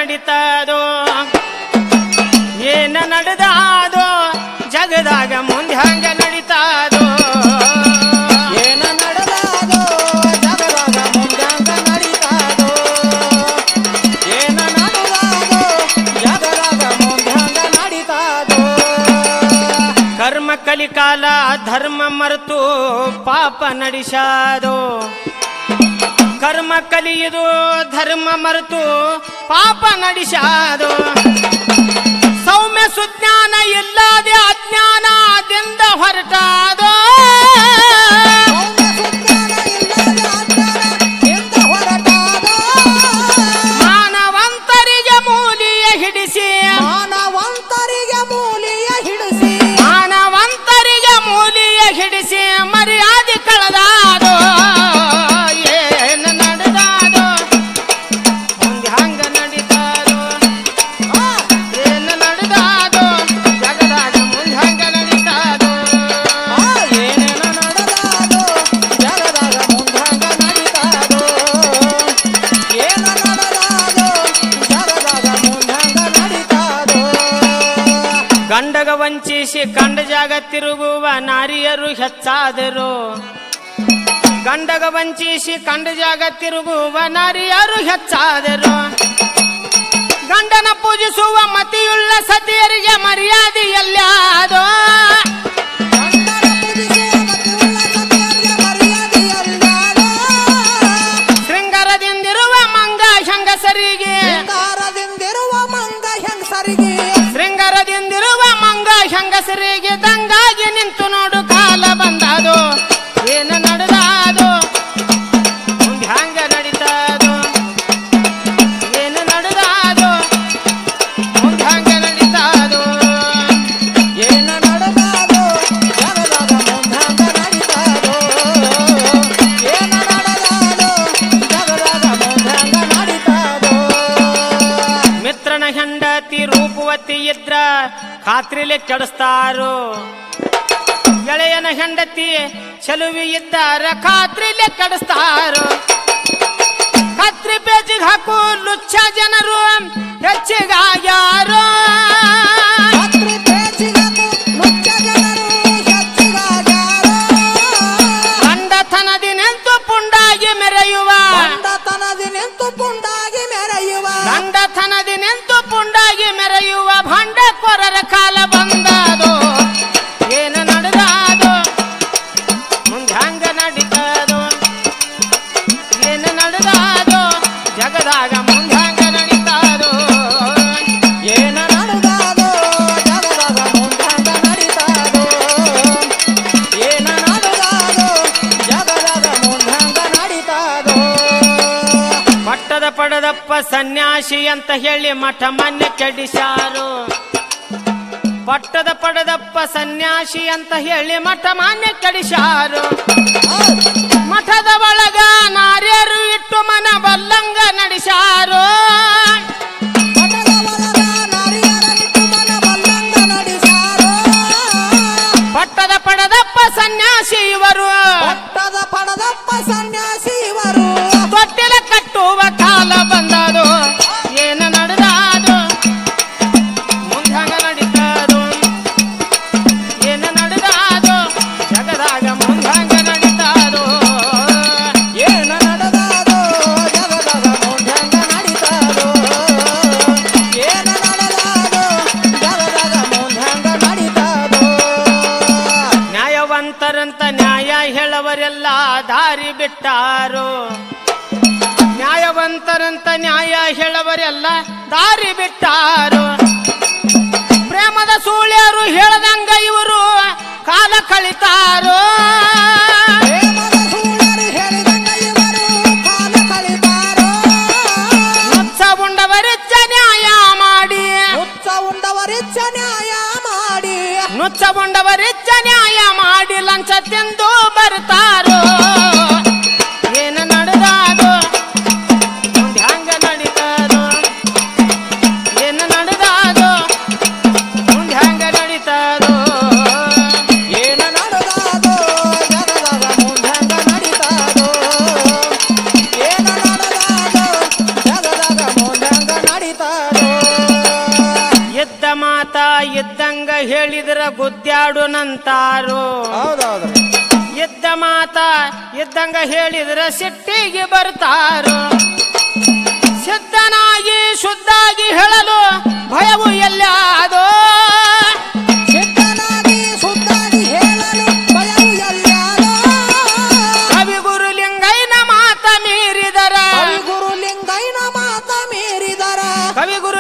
ನಡೀತದೋ ಏನ ನಡೆದಾದೋ ಜಗದಾಗ ಮುಂದೆ ಹಂಗ ನಡೀತಾದೋ ಏನ ನಡೆದಾದೋ ಜಗದಾಗ ಮುಂದಂಗ ನಡೀತಾದೋ ಏನ ನಡೆದಾದೋ ಜಗದಾಗ ಮುಂದಂಗ ನಡೀತಾದೋ ಕರ್ಮ ಕಲಿಕಾಲ ಧರ್ಮ ಮರೆತು ಪಾಪ ನಡೆಸಾದೋ ಕರ್ಮ ಕಲಿಯುದು ಧರ್ಮ ಮರೆತು ಪಾಪ ನಡೆಸಾದೋ ಸೌಮ್ಯ ಸುಜ್ಞಾನ ಇಲ್ಲದೆ ಅಜ್ಞಾನದಿಂದ ಹೊರಟಾದೋ ಸೌಮ್ಯ ಸುಜ್ಞಾನ ಇಲ್ಲದ ಅಜ್ಞಾನದಿಂದ ಹೊರಟಾದೋ ಮಾನವಂತರಿಗೆ ಮೂಲಿಯ ಹಿಡಿಸಿ ಮಾನವಂತರಿಗೆ ಮೂಲಿಯ ಹಿಡಿಸಿ ಮಾನವಂತರಿಗೆ ಮೂಲಿಯ ಹಿಡಿಸಿ ಮರ್ಯಾದೆ ಕಳೆದಾದೋ ಏನು ನಡೆದಾದೋ ಮುಂದೆ ಹಂಗ ನಡೀತಾದೋ ಆ, ಏನು ನಡೆದಾದೋ ಜಗದಾಗ ಮುಂದೆ ಹಂಗ ನಡೀತಾದೋ ಆ, ಏನೇನ ನಡೆದಾದೋ ಜಗದಾಗ ಮುಂದಂಗ ನಡೀತಾದೋ ಏನ ನಡೆದಾದೋ ಜಗದಾಗ ಮುಂದಂಗ ನಡೀತಾದೋ ಗಂಡಗ ವಂಚಿಸಿ ಕಂಡ ಜಾಗ ತಿರುಗುವ ನಾರಿಯರು ಹೆಚ್ಚಾದರು ಗಂಡಗ ವಂಚಿಸಿ ಕಂಡ ಜಾಗ ತಿರುಗುವ ನಾರಿಯರು ಹೆಚ್ಚಾದರು ಗಂಡನ ಪೂಜಿಸುವ ಮತಿಯುಳ್ಳ ಸತಿಯರಿಗೆ ಮರ್ಯಾದೆ ಎಲ್ಲಾದೋ ಗಂಡನ ಪೂಜಿಸುವ ಮತಿಯುಳ್ಳ ಸತಿಯರಿಗೆ ಮರ್ಯಾದೆಯಲ್ಲಾದೋ. ಶೃಂಗಾರದಿಂದಿರುವ ಮಂಗ ಹೆಂಗಸರಿಗೆ ಶೃಂಗಾರದಿಂದಿರುವ ಮಂಗ ಹೆಂಗಸರಿಗೆ ಶೃಂಗಾರದಿಂದಿರುವ ಮಂಗ ಹೆಂಗಸರಿಗೆ ದಂಗಾಗಿ ನಿಂತು ನೋಡು ಕಾಲ ಬಂದಾದು ಏನು ನಡೆದಾದು ಮುಂದೆ ಹಂಗ ನಡೀತಾದು ಏನು ನಡೆದಾದು ಮುಂದೆ ಹಂಗ ನಡೀತಾದು ಏನ ನಡೆದಾದೋ ಜಗದಾಗ ಮುಂದಂಗ ನಡೀತಾದೋ ಏನ ನಡೆದಾದೋ ಜಗದಾಗ ಮುಂದಂಗ ನಡೀತಾದೋ ಮಿತ್ರನ ಹೆಂಡತಿ ರೂಪವತಿ ಇದ್ರ ಖಾತ್ರಿಲೆ ಕೆಡಿಸ್ತಾರು ಗೆಳೆಯನ ಹೆಂಡತಿ ಚೆಲುವಿ ಇದ್ದಾರ ಖಾತ್ರಿಲೆ ಕೆಡಿಸ್ತಾರು ಕತ್ರಿ ಪೇಜಿಗೆ ಹಾಕು ಲುಚ್ಚ ಜನರು ಹೆಚ್ಚಿಗಾಗ್ಯಾರು ರಾತ್ರಿ ಪೇಚಿಗದು ಮುಚ್ಚ ಜನರು ಹೆಚ್ಚಿಗಾಗ್ಯಾರೋ. ಗಂಡತನದಿ ನಿಂತು ಪುಂಡಾಗಿ ಮೆರೆಯುವ ಗಂಡತನದಿ ನಿಂತು ಪುಂಡಾಗಿ ಮೆರೆಯುವ ಗಂಡತನದಿ ನಿಂತು ಪುಂಡಾಗಿ ಮೆರೆಯುವ ಭಂಡ ಕೊರರ ಕಾಲ ಬಂದಾದು ಏನು ನಡೆದಾದು ಮುಂದೆ ಹಂಗ ನಡೀತದೋ ಏನು ನಡೆದಾದು ಜಗದಾಗ ಮುಂದೆ ಹಂಗ ನಡೀತಾದೋ ಏನ ನಡೆದಾದೋ ಜಗದಾಗ ಮುಂದಂಗ ನಡೀತಾದೋ ಏನ ನಡೆದಾದೋ ಜಗದಾಗ ಮುಂದಂಗ ನಡೀತಾದೋ ಪಟ್ಟದ ಪಡದಪ್ಪ ಸನ್ಯಾಸಿ ಅಂತ ಹೇಳಿ ಮಠ ಮನ್ಯ ಕೆಡಿಸಾರು ಪಟ್ಟದ ಪಡದಪ್ಪ ಸನ್ಯಾಸಿ ಅಂತ ಹೇಳಿ ಮಠ ಮಾನ್ಯ ಕೆಡಿಸಾರು ಮಠದ ಒಳಗ ನಾರ್ಯರು ಇಟ್ಟು ಮನ ಬಲ್ಲಂಗ ನಡೆಸಾರು ಮಠದ ಒಳಗ ನಾರಿಯರನಿಟ್ಟು ಮನ ಬಲ್ಲಂಗ ನಡೆಸಾರೋ. ಪಟ್ಟದ ಪಡದಪ್ಪ ಸನ್ಯಾಸಿ ಇವರು ಪಟ್ಟದ ಪಡದಪ್ಪ ಸನ್ಯಾಸಿ ಇವರು ತೊಟ್ಟಿಲ ಕಟ್ಟುವ ಕಾಲ ಬಂದದು ಏನು ನಡೆದಾದು ಮುಂದೆ ಹಂಗ ನಡೀತಾದು ಏನು ನಡೆದಾದು ಜಗದಾಗ ಮುಂದೆ ಹಂಗ ನಡೀತಾದು ಏನ ನಡೆದಾದೋ ಜಗದಾಗ ಮುಂದಂಗ ನಡೀತಾದೋ ಏನ ನಡೆದಾದೋ ಜಗದಾಗ ಮುಂದಂಗ ನಡೀತಾದೋ ನ್ಯಾಯವಂತರಂತ ನ್ಯಾಯ ಹೇಳವರೆಲ್ಲ ದಾರಿ ಬಿಟ್ಟಾರು ನ್ಯಾಯವಂತರಂತ ನ್ಯಾಯ ಹೇಳವರೆಲ್ಲ ದಾರಿ ಬಿಟ್ಟಾರು ಪ್ರೇಮದ ಸೂಳ್ಯರು ಹೇಳದಂಗ ಇವರು ಕಾಲ ಕಳಿತಾರು ಪ್ರೇಮದ ಸೂಳರು ಹೇಳಿದಂಗ ಇವರು ಕಾಲ ಕಳಿತಾರೋ ಮುಚ್ಚ ಉಂಡವರಿಚ್ಚ ನ್ಯಾಯ ಮಾಡಿ ಹುಚ್ಚ ಉಂಡವರಿಚ್ಚ ನ್ಯಾಯ ಮಾಡಿ ನುಚ್ಚ ಉಂಡವರಿಚ್ಚ ನ್ಯಾಯ ಮಾಡಿ ಲಂಚ ತಿಂದು ಬರ್ತಾರೋ ಏನು ನಡೆದಾದು ಮುಂದೆ ಹಂಗ ನಡೀತಾದೋ ಏನು ನಡೆದಾದು ಮುಂದೆ ಹಂಗ ನಡೀತಾದೋ ಏನ ನಡೆದಾದೋ ಜಗದಾಗ ಮಾತ ಇದ್ದಂಗ ಹೇಳಿದ್ರ ಗುದ್ದಾಡು ನಂತಾರು ಹೌದೌದು ಇದ್ದ ಮಾತ ಇದ್ದಂಗ ಹೇಳಿದ್ರ ಸಿಟ್ಟಿಗೆ ಬರ್ತಾರು ಸಿದ್ಧನಾಗಿ ಶುದ್ಧಾಗಿ ಹೇಳಲು ಭಯವು ಎಲ್ಲಾದೋ ಸಿದ್ಧನಾಗಿ ಸುತ್ತಾಗಿ ಹೇಳಲು ಭಯವು ಎಲ್ಲಾದೋ ಕವಿ ಗುರು ಲಿಂಗೈನ ಮಾತ ಮೀರಿದರ ಕವಿ ಗುರು ಲಿಂಗೈನ ಮಾತ ಮೀರಿದರ ಕವಿ ಗುರು